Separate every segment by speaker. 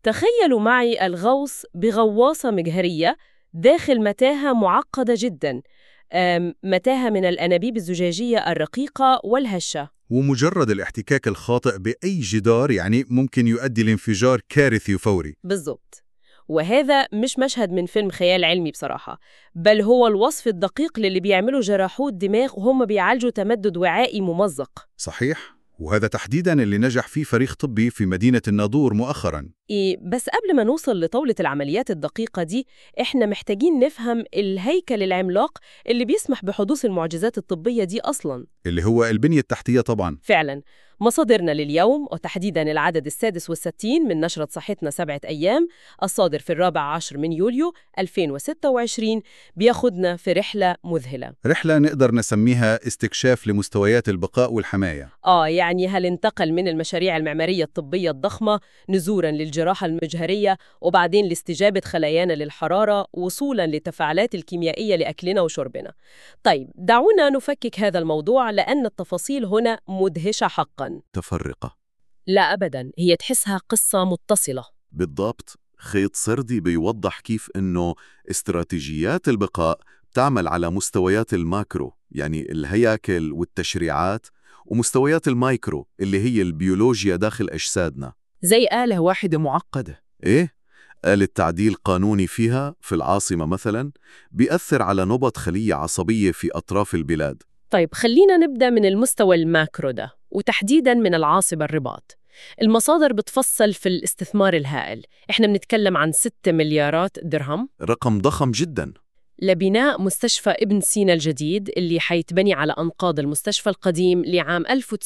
Speaker 1: تخيلوا معي الغوص بغواصة مجهرية داخل متاهة معقدة جدا أم، متاهة من الأنابيب الزجاجية الرقيقة والهشة
Speaker 2: ومجرد الاحتكاك الخاطئ بأي جدار يعني ممكن يؤدي لانفجار كارثي وفوري
Speaker 1: بالضبط وهذا مش مشهد من فيلم خيال علمي بصراحة بل هو الوصف الدقيق للي بيعملوا جراحو الدماغ وهم بيعالجوا تمدد وعائي ممزق
Speaker 2: صحيح وهذا تحديدا اللي نجح فيه فريق طبي في مدينة الناظور مؤخرا
Speaker 1: إيه بس قبل ما نوصل لطاولة العمليات الدقيقة دي إحنا محتاجين نفهم الهيكل العملاق اللي بيسمح بحدوث المعجزات الطبية دي أصلاً
Speaker 2: اللي هو البنية التحتية طبعا
Speaker 1: فعلا مصادرنا لليوم وتحديدا العدد السادس والستين من نشرة صحتنا سبعة أيام الصادر في الرابع عشر من يوليو 2026 بياخدنا في رحلة مذهلة
Speaker 2: رحلة نقدر نسميها استكشاف لمستويات البقاء والحماية
Speaker 1: آه يعني هل انتقل من المشاريع المعمارية الطبية الضخمة نزوراً للجراحة المجهرية وبعدين لاستجابة خلايانا للحرارة وصولاً للتفاعلات الكيميائية لأكلنا وشربنا طيب دعونا نفكك هذا الموضوع لأن التفاصيل هنا مدهشة حقاً
Speaker 3: تفرقة
Speaker 1: لا أبداً هي تحسها قصة متصلة
Speaker 3: بالضبط خيط سردي بيوضح كيف إنه استراتيجيات البقاء تعمل على مستويات الماكرو يعني الهياكل والتشريعات ومستويات المايكرو اللي هي البيولوجيا داخل أجسادنا
Speaker 1: زي آلة واحدة
Speaker 3: معقدة إيه؟ آلة تعديل قانوني فيها في العاصمة مثلا بيأثر على نبض خلية عصبية في أطراف البلاد
Speaker 1: طيب خلينا نبدأ من المستوى الماكرو ده وتحديداً من العاصمة الرباط المصادر بتفصل في الاستثمار الهائل إحنا بنتكلم عن 6 مليارات درهم
Speaker 3: رقم ضخم جدا
Speaker 1: لبناء مستشفى ابن سينا الجديد اللي حيتبني على أنقاض المستشفى القديم لعام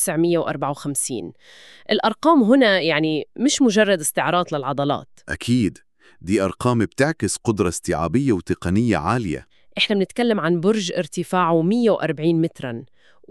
Speaker 1: 1954 الأرقام هنا يعني مش مجرد استعراض للعضلات
Speaker 3: أكيد دي أرقام بتعكس قدرة استيعابية وتقنية عالية
Speaker 1: إحنا بنتكلم عن برج ارتفاعه 140 متراً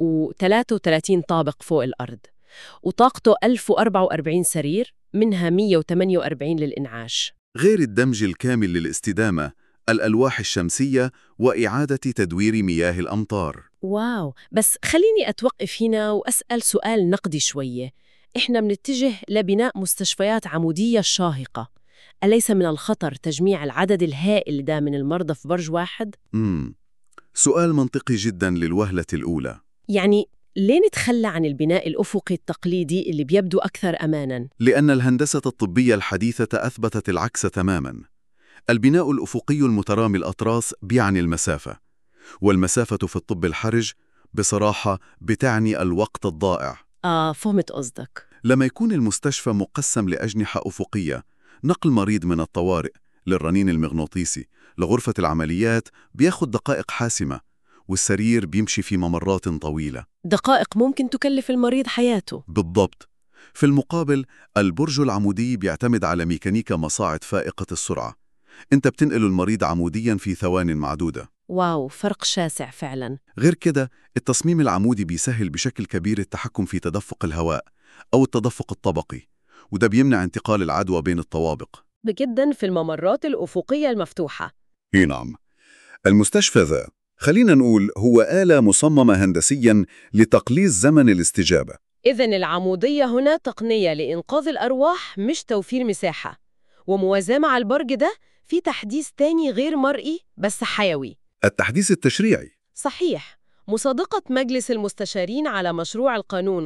Speaker 1: و33 طابق فوق الأرض وطاقته 1044 سرير منها 148 للإنعاش
Speaker 3: غير الدمج الكامل للاستدامة الألواح الشمسية وإعادة تدوير مياه الأمطار
Speaker 1: واو بس خليني أتوقف هنا وأسأل سؤال نقدي شوية إحنا بنتجه لبناء مستشفيات عمودية شاهقة أليس من الخطر تجميع العدد الهائل ده من المرضى في برج واحد؟
Speaker 3: مم. سؤال منطقي جدا للوهلة الأولى
Speaker 1: يعني ليه نتخلى عن البناء الأفقي التقليدي اللي بيبدو أكثر أماناً؟
Speaker 3: لأن الهندسة الطبية الحديثة أثبتت العكس تماما البناء الأفقي المترامي الأطراس بيعني المسافة والمسافة في الطب الحرج بصراحة بتعني الوقت الضائع
Speaker 1: آه فهمت قصدك
Speaker 3: لما يكون المستشفى مقسم لأجنحة أفقية نقل مريض من الطوارئ للرنين المغناطيسي لغرفة العمليات بياخد دقائق حاسمة والسرير بيمشي في ممرات طويلة
Speaker 1: دقائق ممكن تكلف المريض حياته
Speaker 3: بالضبط في المقابل البرج العمودي بيعتمد على ميكانيكا مصاعد فائقة السرعة انت بتنقل المريض عموديا في ثوان معدودة
Speaker 1: واو فرق شاسع فعلاً
Speaker 3: غير كده التصميم العمودي بيسهل بشكل كبير التحكم في تدفق الهواء أو التدفق الطبقي وده بيمنع انتقال العدوى بين الطوابق
Speaker 1: جدا في الممرات الأفقية المفتوحة
Speaker 2: اي نعم المستشفى ذا خلينا نقول هو آلة مصممة هندسياً لتقليص زمن الاستجابة
Speaker 1: إذا العمودية هنا تقنية لإنقاذ الأرواح مش توفير مساحة وموازاة مع البرج ده في تحديث تاني غير مرئي بس حيوي
Speaker 2: التحديث التشريعي
Speaker 1: صحيح مصادقة مجلس المستشارين على مشروع القانون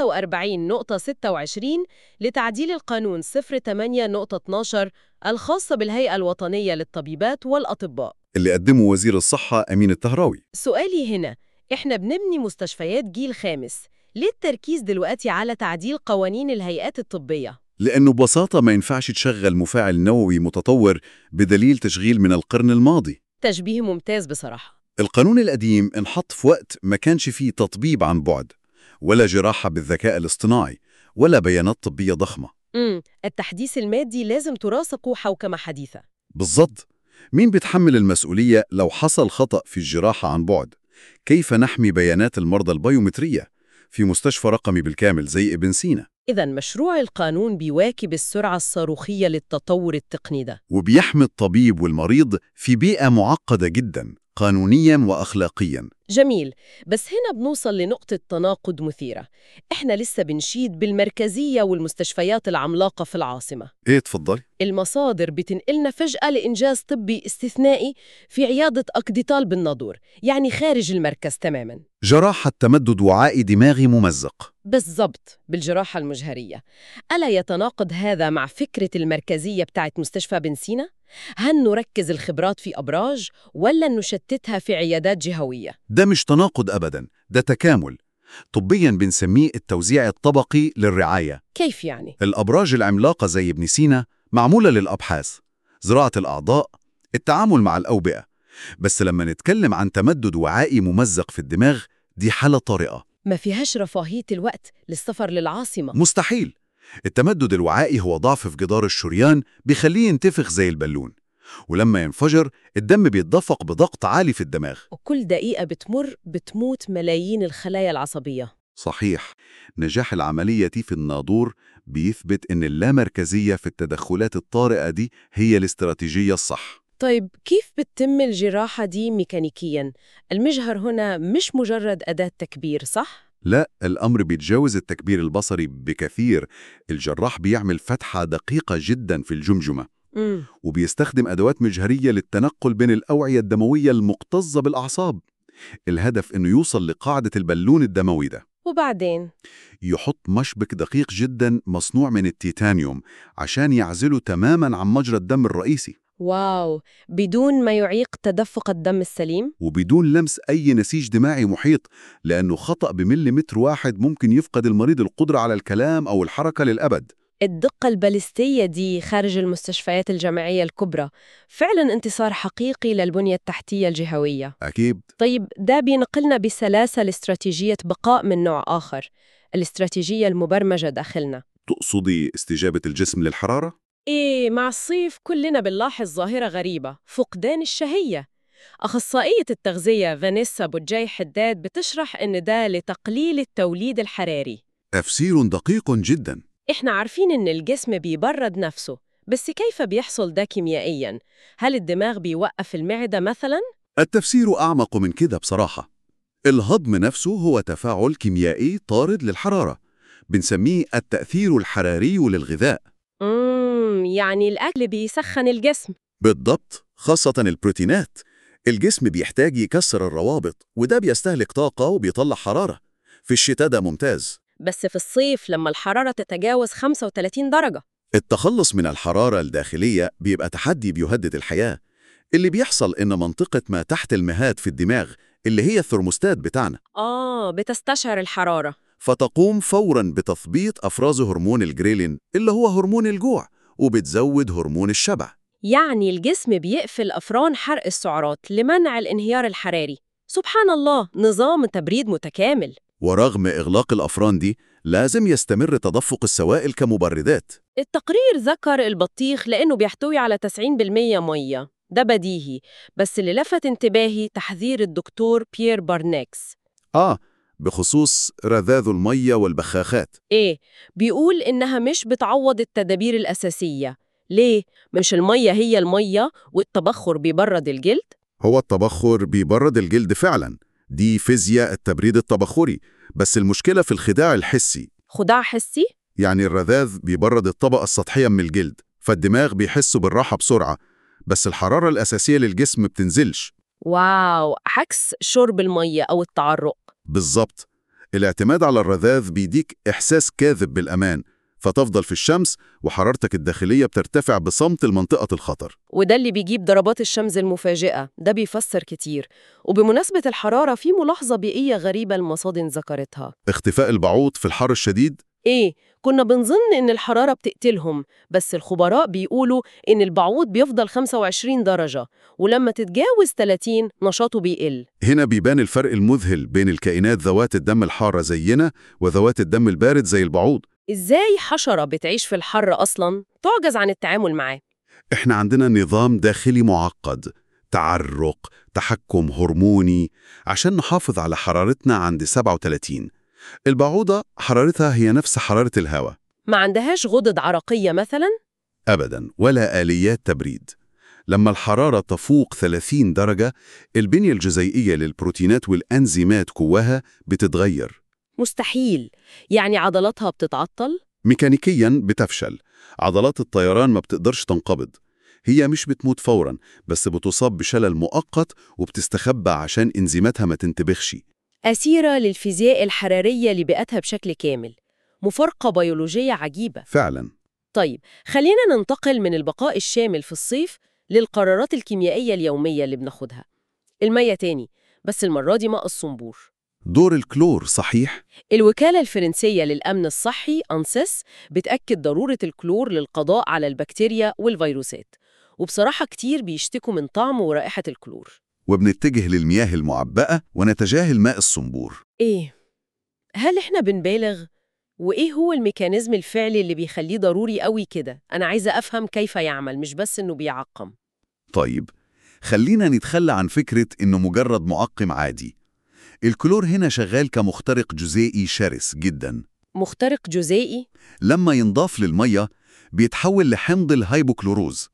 Speaker 1: 45.26 لتعديل القانون 08.12 الخاص بالهيئة الوطنية للطبيبات والأطباء
Speaker 2: اللي قدمه وزير الصحة أمين الطهراوي
Speaker 1: سؤالي هنا إحنا بنبني مستشفيات جيل خامس ليه التركيز دلوقتي على تعديل قوانين الهيئات الطبية؟
Speaker 2: لأنه ببساطة ما ينفعش تشغل مفاعل نووي متطور بدليل تشغيل من القرن الماضي
Speaker 1: تشبيه ممتاز بصراحة
Speaker 2: القانون القديم انحط في وقت ما كانش فيه تطبيب عن بعد ولا جراحة بالذكاء الاصطناعي ولا بيانات طبية ضخمة
Speaker 1: امم التحديث المادي لازم تراسقه حوكمة حديثة
Speaker 2: بالضبط مين بيتحمل المسؤولية لو حصل خطأ في الجراحة عن بعد؟ كيف نحمي بيانات المرضى البيومترية في مستشفى رقمي بالكامل زي ابن سينا؟
Speaker 1: إذا مشروع القانون بيواكب السرعة الصاروخية للتطور التقني ده
Speaker 2: وبيحمي الطبيب والمريض في بيئة معقدة جدا قانونيا وأخلاقيا
Speaker 1: جميل بس هنا بنوصل لنقطة تناقض مثيرة إحنا لسه بنشيد بالمركزية والمستشفيات العملاقة في العاصمة
Speaker 2: إيه تفضلي؟
Speaker 1: المصادر بتنقلنا فجأة لإنجاز طبي استثنائي في عيادة أكديتال بالناظور يعني خارج المركز تماماً
Speaker 2: جراحة تمدد وعائي دماغي ممزق
Speaker 1: بالضبط بالجراحة المجهرية ألا يتناقض هذا مع فكرة المركزية بتاعت مستشفى بن سينا؟ هل نركز الخبرات في أبراج ولا نشتتها في عيادات جهوية؟
Speaker 2: ده مش تناقض أبدا ده تكامل طبيا بنسميه التوزيع الطبقي للرعاية
Speaker 1: كيف يعني؟
Speaker 2: الأبراج العملاقة زي ابن سينا معمولة للأبحاث زراعة الأعضاء التعامل مع الأوبئة بس لما نتكلم عن تمدد وعائي ممزق في الدماغ دي حالة طارئة
Speaker 1: ما فيهاش رفاهية الوقت للسفر للعاصمة
Speaker 2: مستحيل التمدد الوعائي هو ضعف في جدار الشريان بيخليه ينتفخ زي البالون ولما ينفجر الدم بيتدفق بضغط عالي في الدماغ
Speaker 1: وكل دقيقة بتمر بتموت ملايين الخلايا العصبية
Speaker 2: صحيح نجاح العملية في الناظور بيثبت أن اللامركزية في التدخلات الطارئة دي هي الاستراتيجية الصح
Speaker 1: طيب كيف بتتم الجراحة دي ميكانيكياً؟ المجهر هنا مش مجرد أداة تكبير صح؟
Speaker 2: لا الأمر بيتجاوز التكبير البصري بكثير الجراح بيعمل فتحة دقيقة جدا في الجمجمة
Speaker 1: امم
Speaker 2: وبيستخدم أدوات مجهرية للتنقل بين الأوعية الدموية المكتظة بالأعصاب الهدف أنه يوصل لقاعدة البالون الدموي ده
Speaker 1: وبعدين
Speaker 2: يحط مشبك دقيق جدا مصنوع من التيتانيوم عشان يعزله تماما عن مجرى الدم الرئيسي
Speaker 1: واو بدون ما يعيق تدفق الدم السليم؟
Speaker 2: وبدون لمس أي نسيج دماغي محيط لأنه خطأ بمليمتر واحد ممكن يفقد المريض القدرة على الكلام أو الحركة للأبد
Speaker 1: الدقة البالستية دي خارج المستشفيات الجامعية الكبرى فعلا انتصار حقيقي للبنية التحتية الجهوية
Speaker 2: أكيد
Speaker 1: طيب ده بينقلنا بسلاسة لاستراتيجية بقاء من نوع آخر الاستراتيجية المبرمجة داخلنا
Speaker 2: تقصدي استجابة الجسم للحرارة؟
Speaker 1: إيه مع الصيف كلنا بنلاحظ ظاهرة غريبة فقدان الشهية أخصائية التغذية فانيسا بوجاي حداد بتشرح إن ده لتقليل التوليد الحراري
Speaker 2: تفسير دقيق جدا
Speaker 1: إحنا عارفين إن الجسم بيبرد نفسه بس كيف بيحصل ده كيميائياً؟ هل الدماغ بيوقف المعدة مثلاً؟
Speaker 2: التفسير أعمق من كده بصراحة الهضم نفسه هو تفاعل كيميائي طارد للحرارة بنسميه التأثير الحراري للغذاء
Speaker 1: امم يعني الأكل بيسخن الجسم
Speaker 2: بالضبط خاصة البروتينات الجسم بيحتاج يكسر الروابط وده بيستهلك طاقة وبيطلع حرارة في الشتاء ده ممتاز
Speaker 1: بس في الصيف لما الحرارة تتجاوز 35 درجة
Speaker 2: التخلص من الحرارة الداخلية بيبقى تحدي بيهدد الحياة اللي بيحصل إن منطقة ما تحت المهاد في الدماغ اللي هي الثرموستات بتاعنا
Speaker 1: آه بتستشعر الحرارة
Speaker 2: فتقوم فوراً بتثبيط أفراز هرمون الجريلين اللي هو هرمون الجوع وبتزود هرمون الشبع
Speaker 1: يعني الجسم بيقفل أفران حرق السعرات لمنع الانهيار الحراري سبحان الله نظام تبريد متكامل
Speaker 2: ورغم إغلاق الأفران دي لازم يستمر تدفق السوائل كمبردات
Speaker 1: التقرير ذكر البطيخ لأنه بيحتوي على 90% مية ده بديهي بس اللي لفت انتباهي تحذير الدكتور بيير بارنيكس
Speaker 2: آه بخصوص رذاذ المية والبخاخات
Speaker 1: إيه؟ بيقول إنها مش بتعوض التدابير الأساسية ليه؟ مش المية هي المية والتبخر بيبرد الجلد؟
Speaker 2: هو التبخر بيبرد الجلد فعلا دي فيزياء التبريد التبخري بس المشكلة في الخداع الحسي
Speaker 1: خداع حسي؟
Speaker 2: يعني الرذاذ بيبرد الطبقة السطحية من الجلد فالدماغ بيحس بالراحة بسرعة بس الحرارة الأساسية للجسم بتنزلش
Speaker 1: واو عكس شرب المية أو التعرق
Speaker 2: بالظبط الاعتماد على الرذاذ بيديك إحساس كاذب بالأمان فتفضل في الشمس وحرارتك الداخلية بترتفع بصمت المنطقة الخطر
Speaker 1: وده اللي بيجيب ضربات الشمس المفاجئة ده بيفسر كتير وبمناسبة الحرارة في ملاحظة بيئية غريبة المصادن ذكرتها
Speaker 2: اختفاء البعوض في الحر الشديد
Speaker 1: إيه؟ كنا بنظن إن الحرارة بتقتلهم بس الخبراء بيقولوا إن البعوض بيفضل 25 درجة ولما تتجاوز 30 نشاطه بيقل
Speaker 2: هنا بيبان الفرق المذهل بين الكائنات ذوات الدم الحارة زينا وذوات الدم البارد زي البعوض
Speaker 1: إزاي حشرة بتعيش في الحر أصلاً تعجز عن التعامل معاه؟
Speaker 2: احنا عندنا نظام داخلي معقد تعرق تحكم هرموني عشان نحافظ على حرارتنا عند 37 البعوضة حرارتها هي نفس حرارة الهواء
Speaker 1: ما عندهاش غدد عرقية مثلاً؟
Speaker 2: أبدا ولا آليات تبريد لما الحرارة تفوق 30 درجة البنية الجزيئية للبروتينات والأنزيمات جواها بتتغير
Speaker 1: مستحيل يعني عضلاتها بتتعطل؟
Speaker 2: ميكانيكيا بتفشل عضلات الطيران ما بتقدرش تنقبض هي مش بتموت فورا بس بتصاب بشلل مؤقت وبتستخبى عشان انزيماتها ما تنتبخش
Speaker 1: أسيرة للفيزياء الحرارية لبيئتها بشكل كامل مفارقة بيولوجية عجيبة
Speaker 2: فعلا
Speaker 1: طيب خلينا ننتقل من البقاء الشامل في الصيف للقرارات الكيميائية اليومية اللي بناخدها المية تاني بس المرة دي ماء الصنبور
Speaker 2: دور الكلور صحيح
Speaker 1: الوكالة الفرنسية للأمن الصحي أنسس بتأكد ضرورة الكلور للقضاء على البكتيريا والفيروسات وبصراحة كتير بيشتكوا من طعم ورائحة الكلور
Speaker 2: وبنتجه للمياه المعبأة ونتجاهل ماء الصنبور
Speaker 1: إيه؟ هل إحنا بنبالغ؟ وإيه هو الميكانيزم الفعلي اللي بيخليه ضروري قوي كده؟ أنا عايزة أفهم كيف يعمل مش بس إنه بيعقم
Speaker 2: طيب خلينا نتخلى عن فكرة إنه مجرد معقم عادي الكلور هنا شغال كمخترق جزيئي شرس جدا
Speaker 1: مخترق جزيئي؟
Speaker 2: لما ينضاف للمية بيتحول لحمض الهايبوكلوروز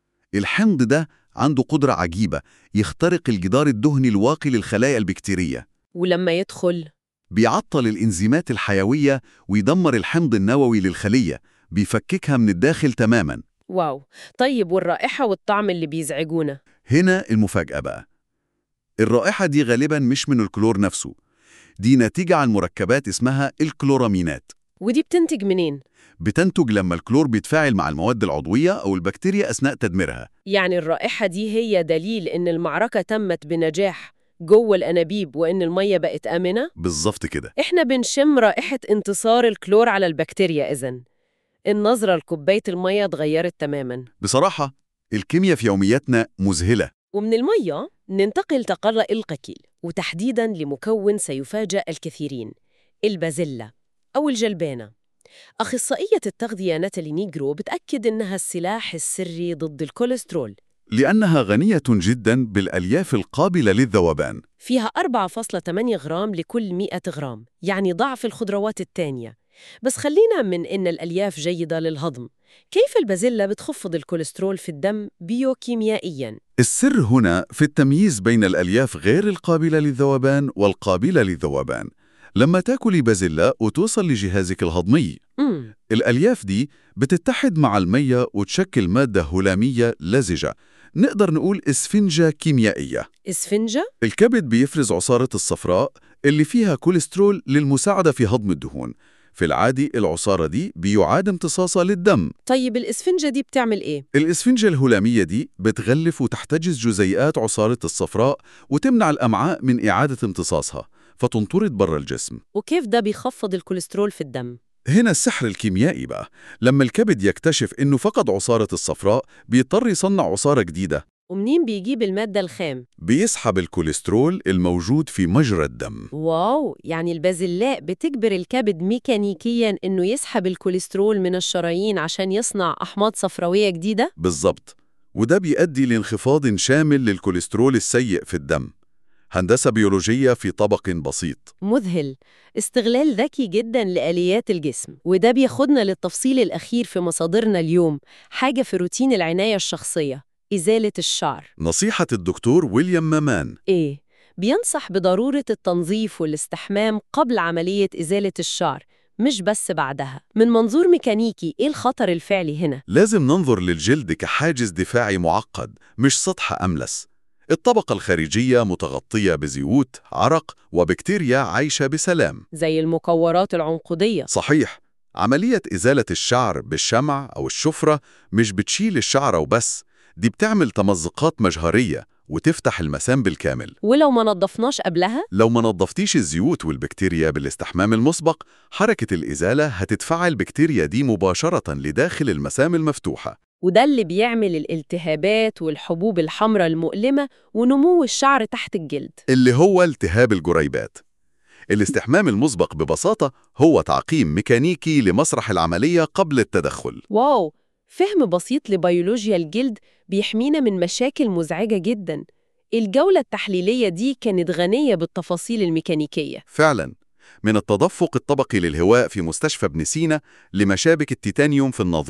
Speaker 2: الحمض ده عنده قدرة عجيبة يخترق الجدار الدهني الواقي للخلايا البكتيرية
Speaker 1: ولما يدخل
Speaker 2: بيعطل الإنزيمات الحيوية ويدمر الحمض النووي للخلية بيفككها من الداخل تماماً
Speaker 1: واو طيب والرائحة والطعم اللي بيزعجونا
Speaker 2: هنا المفاجأة بقى الرائحة دي غالباً مش من الكلور نفسه دي نتيجة عن مركبات اسمها الكلورامينات
Speaker 1: ودي بتنتج منين؟
Speaker 2: بتنتج لما الكلور بيتفاعل مع المواد العضوية أو البكتيريا أثناء تدميرها
Speaker 1: يعني الرائحة دي هي دليل إن المعركة تمت بنجاح جوه الأنابيب وإن المية بقت آمنة؟
Speaker 2: بالظبط كده
Speaker 1: إحنا بنشم رائحة انتصار الكلور على البكتيريا إذن النظرة لكوباية المية اتغيرت تماماً
Speaker 2: بصراحة الكيمياء في يومياتنا مذهلة
Speaker 1: ومن المية ننتقل تقرأ القكيل وتحديداً لمكون سيفاجأ الكثيرين البازيلا أو الجلبانة أخصائية التغذية ناتالي نيجرو بتأكد إنها السلاح السري ضد الكوليسترول
Speaker 2: لأنها غنية جدا بالألياف القابلة للذوبان
Speaker 1: فيها 4.8 غرام لكل 100 غرام يعني ضعف الخضروات التانية بس خلينا من إن الألياف جيدة للهضم كيف البازيلا بتخفض الكوليسترول في الدم بيوكيميائياً؟
Speaker 2: السر هنا في التمييز بين الألياف غير القابلة للذوبان والقابلة للذوبان لما تاكلي بازيلا وتوصل لجهازك الهضمي
Speaker 1: امم
Speaker 2: الألياف دي بتتحد مع المية وتشكل مادة هلامية لزجة نقدر نقول إسفنجة كيميائية
Speaker 1: إسفنجة؟
Speaker 2: الكبد بيفرز عصارة الصفراء اللي فيها كوليسترول للمساعدة في هضم الدهون في العادي العصارة دي بيعاد امتصاصها للدم
Speaker 1: طيب الإسفنجة دي بتعمل إيه؟
Speaker 2: الإسفنجة الهلامية دي بتغلف وتحتجز جزيئات عصارة الصفراء وتمنع الأمعاء من إعادة امتصاصها فتنطرد بره الجسم
Speaker 1: وكيف ده بيخفض الكوليسترول في الدم؟
Speaker 2: هنا السحر الكيميائي بقى لما الكبد يكتشف إنه فقد عصارة الصفراء بيضطر يصنع عصارة جديدة
Speaker 1: ومنين بيجيب المادة الخام؟
Speaker 2: بيسحب الكوليسترول الموجود في مجرى الدم
Speaker 1: واو يعني البازلاء بتجبر الكبد ميكانيكياً إنه يسحب الكوليسترول من الشرايين عشان يصنع أحماض صفراوية جديدة؟
Speaker 2: بالظبط وده بيؤدي لانخفاض شامل للكوليسترول السيء في الدم هندسة بيولوجية في طبق بسيط
Speaker 1: مذهل استغلال ذكي جدا لآليات الجسم وده بياخدنا للتفصيل الأخير في مصادرنا اليوم حاجة في روتين العناية الشخصية إزالة الشعر
Speaker 2: نصيحة الدكتور ويليام مامان
Speaker 1: إيه؟ بينصح بضرورة التنظيف والاستحمام قبل عملية إزالة الشعر مش بس بعدها من منظور ميكانيكي إيه الخطر الفعلي هنا؟
Speaker 2: لازم ننظر للجلد كحاجز دفاعي معقد مش سطح أملس الطبقة الخارجية متغطية بزيوت، عرق وبكتيريا عايشة بسلام
Speaker 1: زي المكورات العنقودية
Speaker 2: صحيح عملية إزالة الشعر بالشمع أو الشفرة مش بتشيل الشعر وبس دي بتعمل تمزقات مجهرية وتفتح المسام بالكامل
Speaker 1: ولو ما نظفناش قبلها
Speaker 2: لو ما نظفتيش الزيوت والبكتيريا بالاستحمام المسبق حركة الإزالة هتدفع البكتيريا دي مباشرة لداخل المسام المفتوحة
Speaker 1: وده اللي بيعمل الالتهابات والحبوب الحمراء المؤلمة ونمو الشعر تحت الجلد
Speaker 2: اللي هو التهاب الجريبات الاستحمام المسبق ببساطة هو تعقيم ميكانيكي لمسرح العملية قبل التدخل
Speaker 1: واو فهم بسيط لبيولوجيا الجلد بيحمينا من مشاكل مزعجة جدا الجولة التحليلية دي كانت غنية بالتفاصيل الميكانيكية
Speaker 2: فعلا من التدفق الطبقي للهواء في مستشفى ابن سينا لمشابك التيتانيوم في الناظور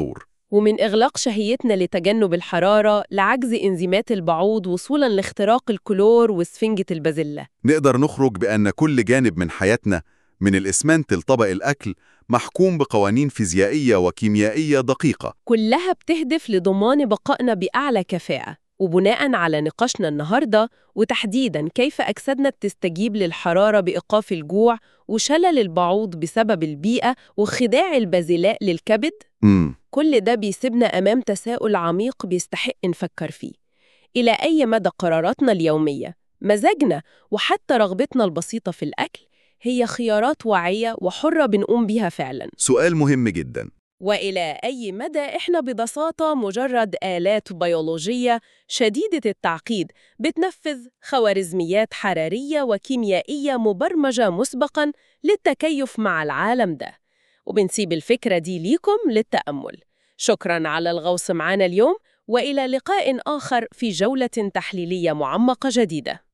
Speaker 1: ومن إغلاق شهيتنا لتجنب الحرارة لعجز إنزيمات البعوض وصولاً لاختراق الكلور وسفنجة البازيلا
Speaker 2: نقدر نخرج بأن كل جانب من حياتنا من الإسمنت لطبق الأكل محكوم بقوانين فيزيائية وكيميائية دقيقة
Speaker 1: كلها بتهدف لضمان بقائنا بأعلى كفاءة وبناء على نقاشنا النهاردة وتحديداً كيف أجسادنا بتستجيب للحرارة بإيقاف الجوع وشلل البعوض بسبب البيئة وخداع البازلاء للكبد
Speaker 2: مم.
Speaker 1: كل ده بيسيبنا أمام تساؤل عميق بيستحق نفكر فيه إلى أي مدى قراراتنا اليومية مزاجنا وحتى رغبتنا البسيطة في الأكل هي خيارات واعية وحرة بنقوم بيها فعلاً
Speaker 2: سؤال مهم جدا
Speaker 1: وإلى أي مدى إحنا ببساطة مجرد آلات بيولوجية شديدة التعقيد بتنفذ خوارزميات حرارية وكيميائية مبرمجة مسبقاً للتكيف مع العالم ده وبنسيب الفكرة دي ليكم للتأمل شكراً على الغوص معنا اليوم وإلى لقاء آخر في جولة تحليلية معمقة جديدة